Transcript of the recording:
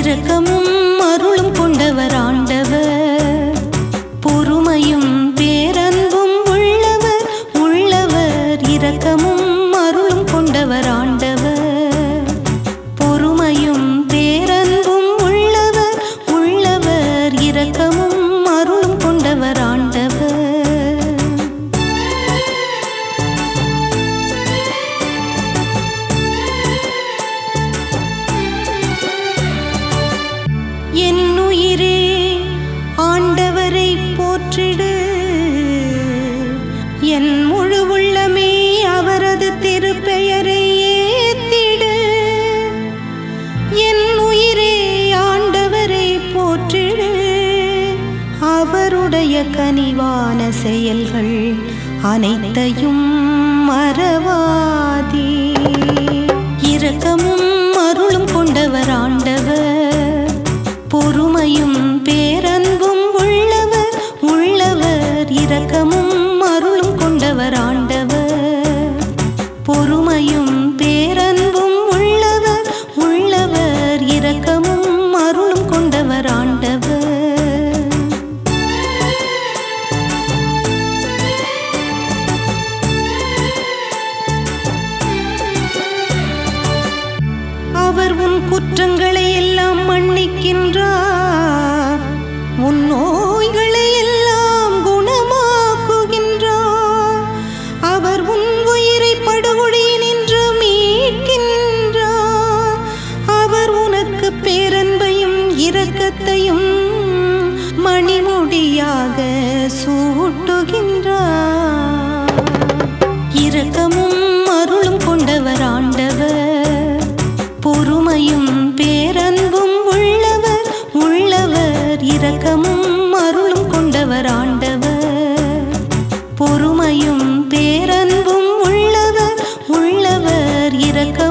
இரக்கமும் அருளும் கொண்டவர் ஆண்டவர் பொறுமையும் பேரன்பும் உள்ளவர் உள்ளவர் இரக்கமும் அருளும் கொண்டவர் ஆண்டவர் பொறுமையும் பேரன்பும் உள்ளவர் உள்ளவர் இரக்கமும் அருளும் கொண்டவர் ஆண்டவர் என் உயிரே ஆண்டவரை போற்றிடு என் முழு உள்ளமே அவரது திருப்பெயரை ஏத்திடு என் உயிரே ஆண்டவரை போற்றிடு அவருடைய கனிவான செயல்கள் அனைத்தையும் மறவாதே இரக்கமும் அருளும் கொண்டவர் ஆண்டவர் பொறுமையும் பேரன்பும் உள்ளவர் உள்ளவர் இரக்கமும் அருளும் கொண்டவர் ஆண்டவர் பொறுமையும் பேரன்பும் உள்ளவர் உள்ளவர் இரக்கமும் அருளும் கொண்டவர் ஆண்டவர் அவர் உன் குற்றங்களை எல்லாம் மன்னிக்கின்றார் உன் நோய்களை எல்லாம் குணமாக்குகின்றார் அவர் உன் உயிரை படுகொழியினின்று மீட்கின்றார் அவர் உனக்கு பேரன்பையும் இரக்கத்தையும் மணிமுடியாக சூட்டுகின்றார் இரக்கமும் அருளும் கொண்டவர் ஆண்டவர் பொறுமையும் பேரன்பும் உள்ளவர் உள்ளவர் இரக்கமும் அருளும் கொண்டவர் ஆண்டவர் பொறுமையும் பேரன்பும் உள்ளவர் உள்ளவர் இரக்கமும்